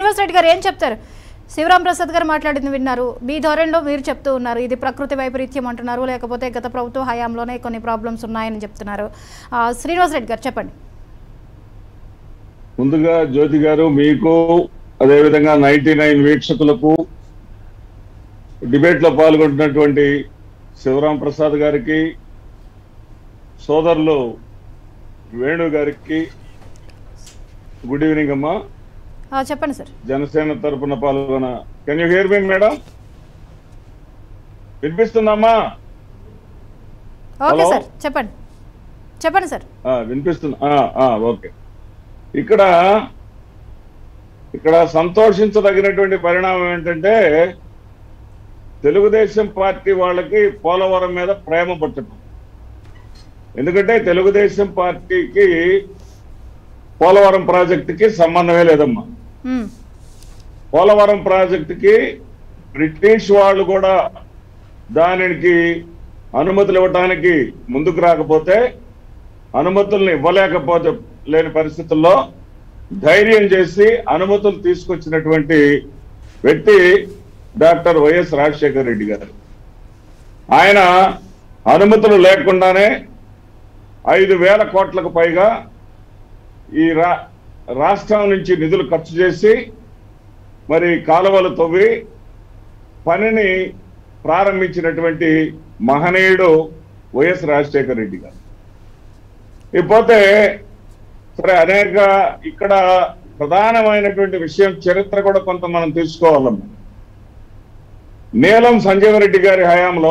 శ్రీనివాస్ రెడ్డి గారు ఏం చెప్తారు శివరాం ప్రసాద్ గారు మాట్లాడింది విన్నారు మీ ధోరణిలో మీరు చెప్తూ ఉన్నారు ఇది ప్రకృతి వైపరీత్యం అంటున్నారు లేకపోతే గత ప్రభుత్వ హయాంలోనే కొన్ని ప్రాబ్లమ్స్ ఉన్నాయని చెప్తున్నారు ఆ, శ్రీనివాస్ రెడ్డి గారు చెప్పండి ముందుగా జ్యోతి గారు మీకు అదేవిధంగా నైన్టీ నైన్ వీక్షకులకు డిబేట్ లో పాల్గొంటున్నటువంటి శివరాం ప్రసాద్ గారికి సోదరులు వేణు గారికి గుడ్ ఈవినింగ్ అమ్మా ఆ, చెప్పండి సార్ జనసేన తరపున పాల్గొన can you hear me madam వినిపిస్తుందమ్మా ఓకే Hello? సార్ చెప్పండి చెప్పండి సార్ ఆ, వినిపిస్తుంది ఆ, ఆ, ఓకే ఇక్కడ ఇక్కడ సంతోషించదగినటువంటి పరిణామం ఏంటంటే తెలుగుదేశం పార్టీ వాళ్ళకి పోలవరం మీద ప్రేమ పుట్టడం ఎందుకంటే తెలుగుదేశం పార్టీకి పోలవరం ప్రాజెక్టుకి సంబంధమే లేదమ్మా ఉమ్, పోలవరం ప్రాజెక్టుకి బ్రిటిష్ వాళ్ళు కూడా దానికి అనుమతులు ఇవ్వటానికి ముందుకు రాకపోతే అనుమతుల్ని ఇవ్వలేకపోతే లేని పరిస్థితుల్లో ధైర్యం చేసి అనుమతులు తీసుకొచ్చినటువంటి వ్యక్తి డాక్టర్ వైఎస్ రాజశేఖర రెడ్డి గారు ఆయన అనుమతులు లేకుండానే ఐదు వేల కోట్లకు పైగా ఈ రా రాష్ట్రం నుంచి నిధులు ఖర్చు చేసి మరి కాలువలు తవ్వి పనిని ప్రారంభించినటువంటి మహనీయుడు వైఎస్ రాజశేఖర రెడ్డి గారు ఇకపోతే సరే అనేక ఇక్కడ ప్రధానమైనటువంటి విషయం చరిత్ర కూడా కొంత మనం తీసుకోవాలమ్మా నీలం సంజీవరెడ్డి గారి హయాంలో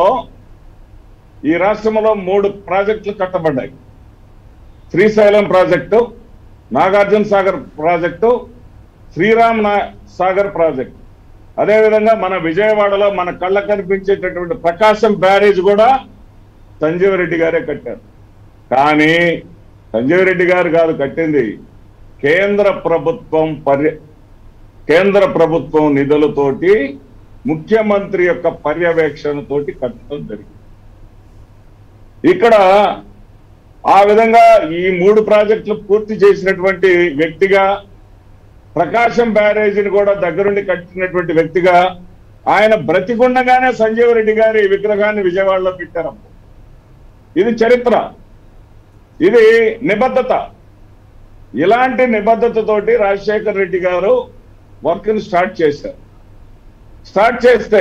ఈ రాష్ట్రంలో మూడు ప్రాజెక్టులు కట్టబడ్డాయి శ్రీశైలం ప్రాజెక్టు నాగార్జున సాగర్ ప్రాజెక్టు శ్రీరామ్ నా సాగర్ ప్రాజెక్ట్ అదేవిధంగా మన విజయవాడలో మన కళ్ళ కనిపించేటటువంటి ప్రకాశం బ్యారేజ్ కూడా సంజీవరెడ్డి గారే కట్టారు కానీ సంజీవరెడ్డి గారు కాదు కట్టింది కేంద్ర ప్రభుత్వం పర్య కేంద్ర ప్రభుత్వం నిధులతోటి ముఖ్యమంత్రి యొక్క పర్యవేక్షణతోటి కట్టడం జరిగింది ఇక్కడ ఆ విధంగా ఈ మూడు ప్రాజెక్టులు పూర్తి చేసినటువంటి వ్యక్తిగా ప్రకాశం బ్యారేజీని కూడా దగ్గరుండి కట్టినటువంటి వ్యక్తిగా ఆయన బ్రతికుండగానే సంజీవ్ రెడ్డి గారి విగ్రహాన్ని విజయవాడలో పెట్టారు ఇది చరిత్ర ఇది నిబద్ధత ఇలాంటి నిబద్ధతతోటి రాజశేఖర్ రెడ్డి గారు వర్క్ ని స్టార్ట్ చేశారు స్టార్ట్ చేస్తే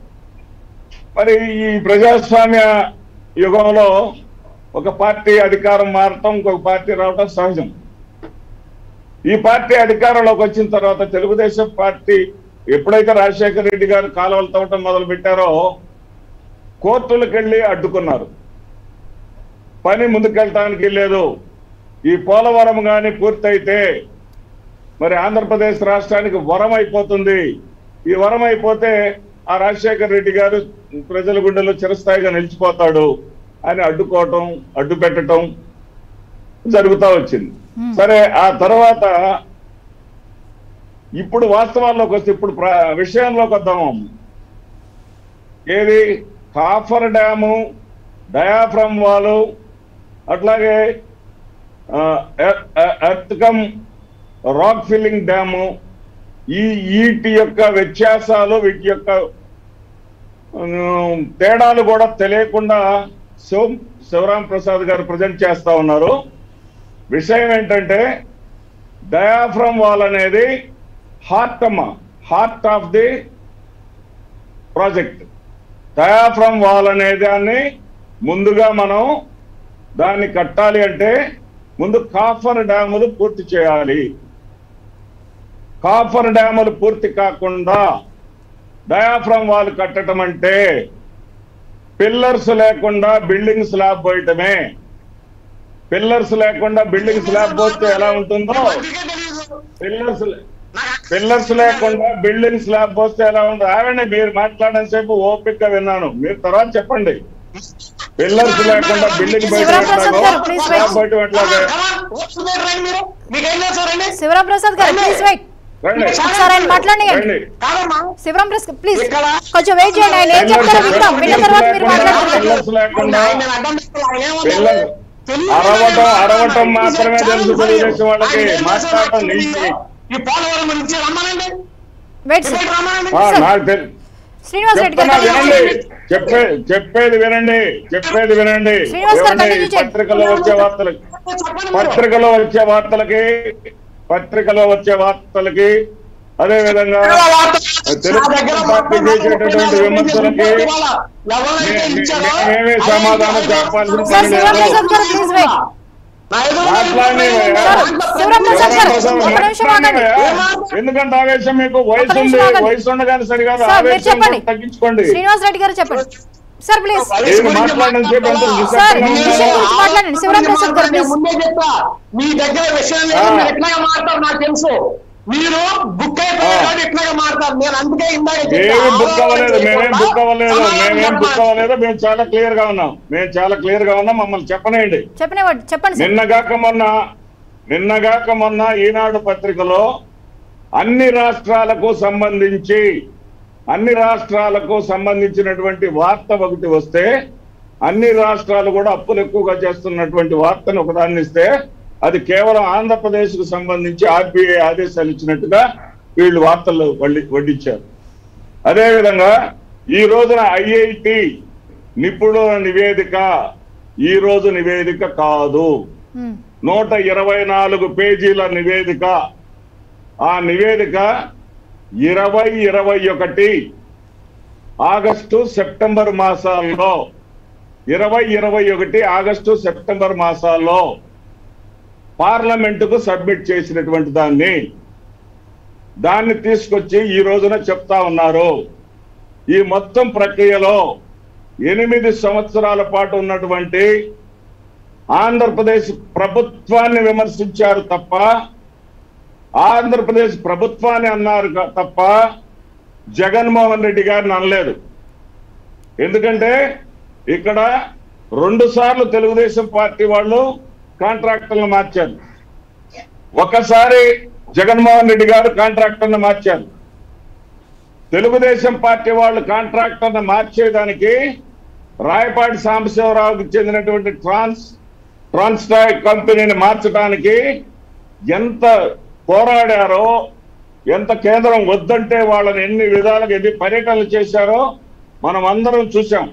మరి ఈ ప్రజాస్వామ్య యుగంలో ఒక పార్టీ అధికారం మారటం ఇంకొక పార్టీ రావటం సహజం ఈ పార్టీ అధికారంలోకి వచ్చిన తర్వాత తెలుగుదేశం పార్టీ ఎప్పుడైతే రాజశేఖర రెడ్డి గారు కాలువలు తవ్వటం మొదలు పెట్టారో కోర్టులకు వెళ్ళి అడ్డుకున్నారు పని ముందుకెళ్ళటానికి లేదు ఈ పోలవరం కానీ పూర్తయితే మరి ఆంధ్రప్రదేశ్ రాష్ట్రానికి వరం అయిపోతుంది ఈ వరం అయిపోతే ఆ రాజశేఖర రెడ్డి గారు ప్రజల గుండెలో చిరస్థాయిగా నిలిచిపోతాడు అని అడ్డుకోవటం అడ్డు పెట్టడం జరుగుతూ వచ్చింది Hmm. సరే ఆ తర్వాత ఇప్పుడు వాస్తవాల్లోకి వస్తే ఇప్పుడు ప్ర- విషయంలోకి వద్దాము ఏది కాఫర్ డ్యాము డయాఫ్రమ్ వాలు అట్లాగే ఎర్త్కమ్ రాక్ ఫిల్లింగ్ డ్యాము ఈ వీటి యొక్క వ్యత్యాసాలు వీటి యొక్క ఉమ్, తేడాలు కూడా తెలియకుండా శివ శివరాం ప్రసాద్ గారు ప్రజెంట్ చేస్తా ఉన్నారు విషయం ఏంటంటే డయాఫ్రమ్ వాల్ అనేది హార్ట్ అమ్మ heart of the project diaphragm wall అనే దాన్ని ముందుగా మనం దాన్ని కట్టాలి అంటే ముందు కాఫర్ డ్యాములు పూర్తి చేయాలి కాఫర్ డ్యాములు పూర్తి కాకుండా డయాఫ్రమ్ వాల్ కట్టడం అంటే పిల్లర్స్ లేకుండా బిల్డింగ్ స్లాబ్ పోయటమే పిల్లర్స్ లేకుండా బిల్డింగ్ స్లాబ్ పోతే ఎలా ఉంటుందో పిల్లర్స్ పిల్లర్స్ లేకుండా బిల్డింగ్ స్లాబ్ పోస్తే ఎలా ఉంటుందో ఆగండి మీరు మాట్లాడిన సేపు ఓపిక గా విన్నాను మీరు తర్వాత చెప్పండి పిల్లర్స్ లేకుండా బిల్డింగ్ బయట శివరాం ప్రసాద్ గారు, please wait. స్లాబ్ బయట ఎట్లాగా మీకేం చేస్తారండి శివరాం ప్రసాద్ గారు ప్లీజ్ వెయిట్ రండి ఒకసారి ఆయన మాట్లాడియండి రండి కాదమ్మా శివరాం ప్రసాద్ ప్లీజ్ ఇక్కడ కొంచెం వెయిట్ చేయండి ఆయన ఏం చెప్తారో విందాం విన్న తర్వాత మీరు మాట్లాడుతున్నారు పిల్లర్స్ లేకుండా ఆయన అడ్డం పెట్టుకోవాలి. ఆయన ఏమన్నారు? పిల్లలు తెలుగు అరవటం పిల్లలు అరవటం మాత్రమే తెలుసు తెలుగుదేశం వాళ్ళకి ఆయన ఏం మాట్లాడటం చేశారు? నిలిచి ఈ పోలవరం గురించి రమ్మనండి వెయిట్ సార్ డిబేట్ రమ్మనండి. ఆ, సార్. నాకు తెలు- శ్రీనివాస్ రెడ్డి చెప్తున్నా గారు వినండి చెప్పే చెప్పేది వినండి చెప్పేది వినండి శ్రీనివాస్ గారు ఏమండి? continue చేయండి. పత్రికలో వచ్చే వార్తలు చెప్పండి మీరు. పత్రికలో వచ్చే వార్తలకి పత్రికలో వచ్చే వార్తలకి అదే విధంగా తెలుగు వార్త- తెలుగు నా దగ్గర పార్టీ మొత్తం చేసేటటువంటి ముప్పై నాలుగు విమర్శలకి పేజీలు ఇవాళ ఎవరైతే మే- మే- ఇచ్చారో మేమే అది సమాధానం ఐదు చెప్పాల్సిన ఐదు సార్, పని లేదు. శివప్రసాద్ గారు, please wait. నా ఎదురుగా మాట్లాడండి నిలబడి సార్, శివప్రసాద్ గారు, శివప్రసాద్ ఒక్క నిమిషం ఆగండి. ఎందుకంటే ఆవేశం మీకు వయసు ఒక్క ఉంది నిమిషం ఆగండి. వయసు ఉండగానే సరిగా సార్ మీరు ఆవేశం చెప్పండి తగ్గించుకోండి శ్రీనివాస్ రెడ్డి గారు చెప్పండి సార్ ప్లీజ్ నేను మాట్లాడడం సేపు ఎంత సార్, నిశ్శబ్దంగా ఈ ఉన్నారో. విషయం గురించి మాట్లాడండి. శివరాం ప్రసాద్ గారు, నేను please. ముందే చెప్తా మీ దగ్గర విషయం లేదు ఆ. మీరు ఎట్లాగా మాట్లాడతారు నాకు తెలుసు మీరు బుక్ అయిపోయారు ఆ. కాబట్టి ఎట్లాగా మాట్లాడతారు నేను అందుకే ఇందాక చెప్పా. ఏమి బుక్ అవ్వలేదు ఆలోచన మేమేం బుక్ అవ్వలేదు సమాధానం మేమేం బుక్ చెప్పాలి. అవ్వలేదు మేము చాలా క్లియర్ గా ఉన్నాం మేము చాలా క్లియర్ గా ఉన్నాం మమ్మల్ని చెప్పనేయండి చెప్పనివ్వండి చెప్పండి సార్ నిన్నగాక మొన్న నిన్నగాక మొన్న ఈనాడు పత్రికలో అన్ని రాష్ట్రాలకు సంబంధించి అన్ని రాష్ట్రాలకు సంబంధించినటువంటి వార్త ఒకటి వస్తే అన్ని రాష్ట్రాలు కూడా అప్పులు ఎక్కువగా చేస్తున్నటువంటి వార్తను ఒకదాన్ని ఇస్తే అది కేవలం ఆంధ్రప్రదేశ్ కు సంబంధించి ఆర్బీఐ ఆదేశాలు ఇచ్చినట్టుగా వీళ్ళు వార్తలు వడ్డి- వడ్డించారు అదేవిధంగా ఈ రోజున ఐఐటి నిపుణుల నివేదిక ఈ రోజు నివేదిక కాదు ఉమ్, నూట ఇరవై నాలుగు పేజీల నివేదిక ఆ నివేదిక ఇరవై ఇరవై ఒకటి ఆగస్టు సెప్టెంబర్ మాసాల్లో ఇరవై ఇరవై ఒకటి ఆగస్టు సెప్టెంబర్ మాసాల్లో పార్లమెంటుకు సబ్మిట్ చేసినటువంటి దాన్ని దాన్ని తీసుకొచ్చి ఈ రోజున చెప్తా ఉన్నారు ఈ మొత్తం ప్రక్రియలో ఎనిమిది సంవత్సరాల పాటు ఉన్నటువంటి ఆంధ్రప్రదేశ్ ప్రభుత్వాన్ని విమర్శించారు తప్ప ఆంధ్రప్రదేశ్ ప్రభుత్వాన్ని అన్నారు క- తప్ప జగన్మోహన్ రెడ్డి గారిని అనలేదు ఎందుకంటే ఇక్కడ రెండు సార్లు తెలుగుదేశం పార్టీ వాళ్ళు కాంట్రాక్టర్లు మార్చారు ఒకసారి జగన్మోహన్ రెడ్డి గారు కాంట్రాక్టర్ని మార్చారు తెలుగుదేశం పార్టీ వాళ్ళు కాంట్రాక్టర్ని మార్చేదానికి రాయపాటి సాంబశివరావుకి చెందినటువంటి ట్రాన్స్ ట్రాన్స్టాయ్ కంపెనీని మార్చడానికి ఎంత పోరాడారో ఎంత కేంద్రం వద్దంటే వాళ్ళని ఎన్ని విధాలుగా ఎన్ని పర్యటనలు చేశారో మనం అందరం చూసాం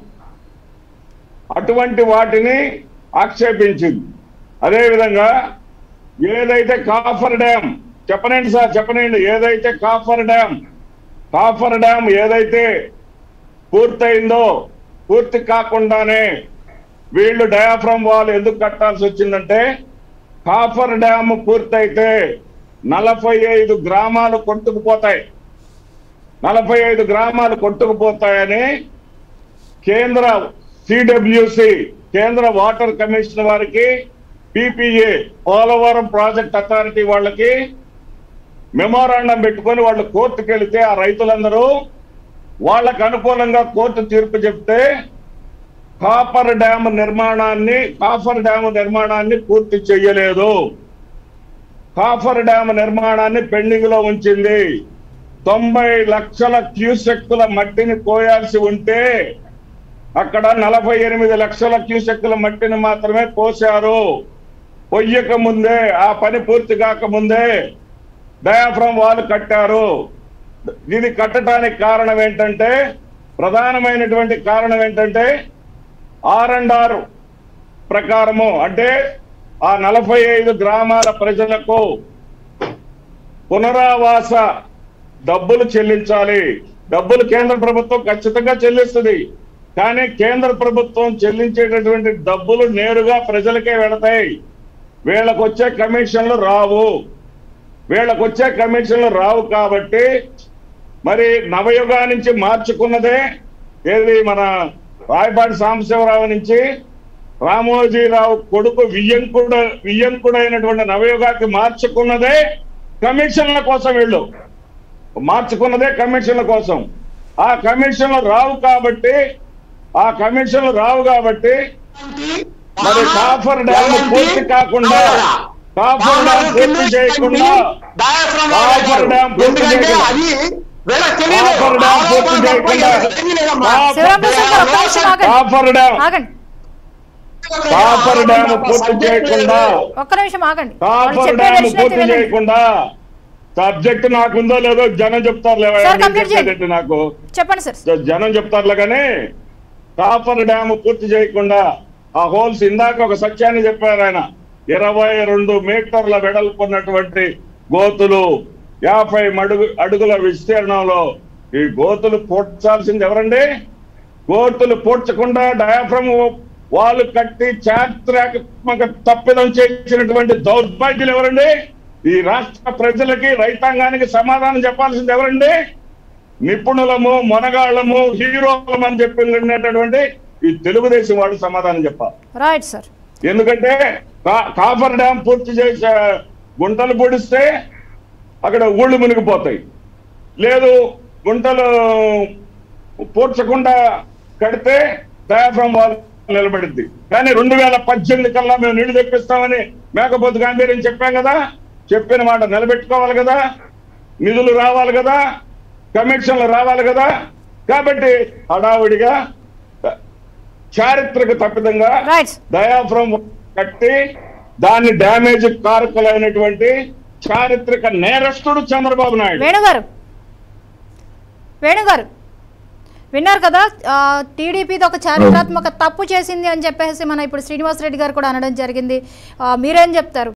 అటువంటి వాటిని ఆక్షేపించింది అదేవిధంగా ఏదైతే కాఫర్ డ్యామ్ చెప్పనండి సార్ చెప్పనండి ఏదైతే కాఫర్ డ్యామ్ కాఫర్ డ్యామ్ ఏదైతే పూర్తయిందో పూర్తి కాకుండానే వీళ్ళు డయాఫ్రమ్ వాల్ ఎందుకు కట్టాల్సి వచ్చిందంటే కాఫర్ డ్యామ్ పూర్తయితే నలభై ఐదు గ్రామాలు కొట్టుకుపోతాయి నలభై ఐదు గ్రామాలు కొట్టుకుపోతాయని కేంద్ర సిడబ్ల్యూసి కేంద్ర వాటర్ కమిషన్ వారికి పిపిఏ పోలవరం ప్రాజెక్ట్ అథారిటీ వాళ్ళకి మెమోరాండం పెట్టుకొని వాళ్ళు కోర్టుకు వెళితే ఆ రైతులందరూ వాళ్ళకు అనుకూలంగా కోర్టు తీర్పు చెప్తే కాపర్ డ్యామ్ నిర్మాణాన్ని కాఫర్ డ్యామ్ నిర్మాణాన్ని పూర్తి చెయ్యలేదు కాఫర్ డ్యామ్ నిర్మాణాన్ని పెండింగ్ లో ఉంచింది తొంభై లక్షల క్యూసెక్కుల మట్టిని కోయాల్సి ఉంటే అక్కడ నలభై ఎనిమిది లక్షల క్యూసెక్కుల మట్టిని మాత్రమే కోశారు పొయ్యక ముందే ఆ పని పూర్తి కాకముందే డయాఫ్రమ్ వాల్ కట్టారు ఇది కట్టడానికి కారణం ఏంటంటే ప్రధానమైనటువంటి కారణం ఏంటంటే ఆర్ అండ్ ఆర్ ప్రకారము అంటే ఆ నలభై ఐదు గ్రామాల ప్రజలకు పునరావాస డబ్బులు చెల్లించాలి డబ్బులు కేంద్ర ప్రభుత్వం ఖచ్చితంగా చెల్లిస్తుంది కానీ కేంద్ర ప్రభుత్వం చెల్లించేటటువంటి డబ్బులు నేరుగా ప్రజలకే వెళతాయి వీళ్ళకు వచ్చే కమిషన్లు రావు వీళ్ళకు వచ్చే కమిషన్లు రావు కాబట్టి మరి నవయుగా నుంచి మార్చుకున్నదే ఏది మన రాయపాటి సాంబశివరావు నుంచి రామోజీరావు కొడుకు వియ్యంకుడు వియ్యంకుడైనటువంటి నవయుగాకి మార్చుకున్నదే కమిషన్ల కోసం వీళ్ళు మార్చుకున్నదే కమిషన్ల కోసం ఆ కమిషన్లు రావు కాబట్టి ఆ కమిషన్లు రావు కాబట్టి మరి కాఫర్ డ్యామ్ పూర్తి కాకుండా కాఫర్ డ్యామ్ పూర్తి చేయకుండా కాఫర్ డ్యామ్ పూర్తి ఎందుకంటే చేయకుండా అది వీళ్ళకి తెలియదు. కాఫర్ డ్యామ్ పూర్తి ఆరోపణ తప్ప చేయకుండా వీళ్ళకి తెలియలేదమ్మా. శివరామప్రసాద్ గారు ఒక్క నిమిషం ఆగండి కాఫర్ డ్యామ్ ఆగండి కాఫర్ డ్యామ్ పూర్తి చేయకుండా ఒక్క నిమిషం ఆగండి వాళ్ళు కాఫర్ చెప్పే డ్యామ్ version అయితే పూర్తి వినండి. చేయకుండా సబ్జెక్ట్ నాకుందో లేదో జనం చెప్తారు Sir, complete చేయండి. నాకు చెప్పండి సార్ జ- జనం చెప్తారులే కానీ కాపర్ డ్యామ్ పూర్తి చేయకుండా ఆ హోల్స్ ఇందాక ఒక సత్యాన్ని చెప్పారు ఆయన ఇరవై రెండు మీటర్ల వెడల్పున్నటువంటి గోతులు యాభై మడుగు అడుగుల విస్తీర్ణంలో ఈ గోతులు పూడ్చాల్సింది ఎవరండి గోతులు పూడ్చకుండా డయాఫ్రమ్ వాళ్ళు కట్టి చారిత్రాత్మక తప్పిదం చేసినటువంటి దౌర్భాగ్యులు ఎవరండి ఈ రాష్ట్ర ప్రజలకి రైతాంగానికి సమాధానం చెప్పాల్సింది ఎవరండి నిపుణులము మొనగాళ్ళము హీరోలము అని చెప్పినటువంటి ఈ తెలుగుదేశం వాళ్ళు సమాధానం చెప్పాలి రైట్ సార్ ఎందుకంటే కా- కాపర్ డ్యామ్ పూర్తి చేసే గుంటలు పొడిస్తే అక్కడ ఊళ్ళు మునిగిపోతాయి లేదు గుంటలు పూడ్చకుండా కడితే డయాఫ్రమ్ వాల్ నిలబడింది కానీ రెండు వేల పద్దెనిమిది కల్లా మేము నీళ్లు తెప్పిస్తామని మేకపోతు గాంధీర్యం చెప్పాం కదా చెప్పిన మాట నిలబెట్టుకోవాలి కదా నిధులు రావాలి కదా కమిషన్లు రావాలి కదా కాబట్టి హడావుడిగా చారిత్రక తప్పిదంగా రైట్ డయాఫ్రమ్ కట్టి దాన్ని డ్యామేజ్ కారకులైనటువంటి చారిత్రక నేరస్తుడు చంద్రబాబు నాయుడు వేణుగారు వేణుగారు విన్నారు కదా ఆ, టీడీపీది ఒక చారిత్రాత్మక తప్పు చేసింది అని చెప్పేసి మన ఇప్పుడు శ్రీనివాస్ రెడ్డి గారు కూడా అనడం జరిగింది ఆ, మీరేం చెప్తారు